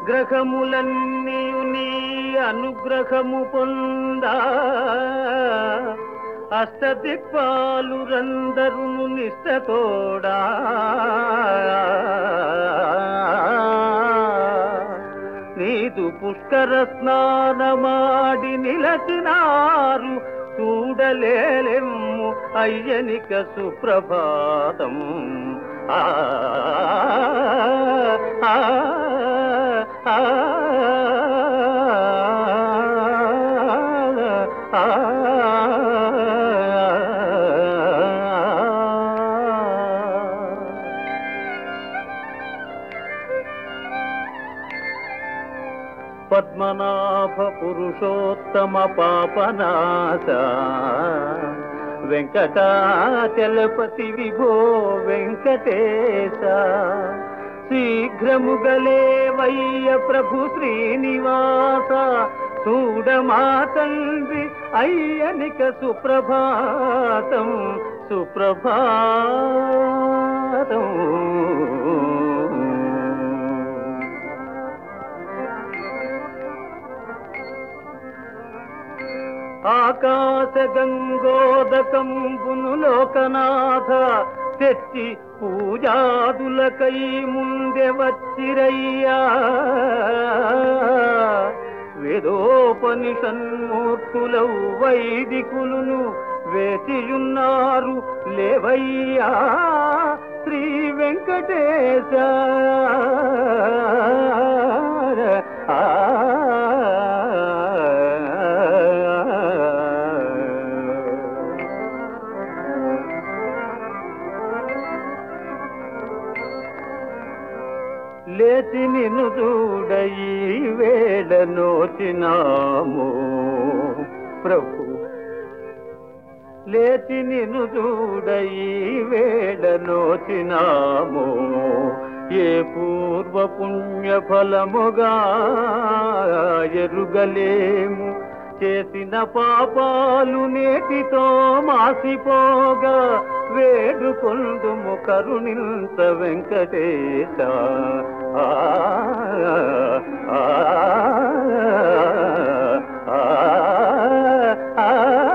గ్రహములన్నీ నీ అనుగ్రహము పొందా అష్టదిక్పాలు రందరును నిష్టతోడా నీదు పుష్కర స్నానమాడి నిలచినారు చూడలేలెమ్ము అయ్యనిక సుప్రభాతం ఆ ఆ, ఆ, ఆ, ఆ. పద్మనాభ పురుషోత్తమ పాపనాశ వెంకటాచలపతి విభో వెంకటేశ శీఘ్రముగలే వయ్య ప్రభు శ్రీనివాస చూడమా తండ్రి అయ్యనిక సుప్రభాతం సుప్రభాతం ఆకాశ గంగోదకంబును లోకనాథ తెచ్చి పూజాదులకై ముందె వచ్చిరయ్యా వేదోపనిషన్మూర్తులౌ వైదికులును వేచియున్నారు లేవయ్యా శ్రీ వెంకటేశ లేచి నిన్ను చూడ ఈ వేళ నోచినాము ప్రభు లేచి నిన్ను చూడ ఈ వేళ నోచినాము ఏ పూర్వ పుణ్య ఫలముగా ఎరుగలేము చేసిన పాపాలు నేటితో మాసిపోగా వేడుకొందుము కరుణింత వెంకటేశ ఆ, ఆ, ఆ, ఆ,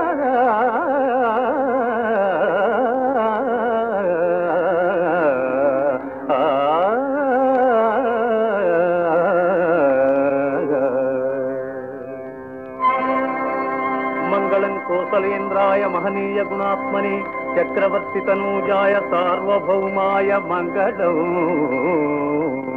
మంగళం కోసలేంద్రాయ మహనీయ గుణాత్మని చక్రవర్తి తనూజాయ సార్వభౌమాయ మంగళం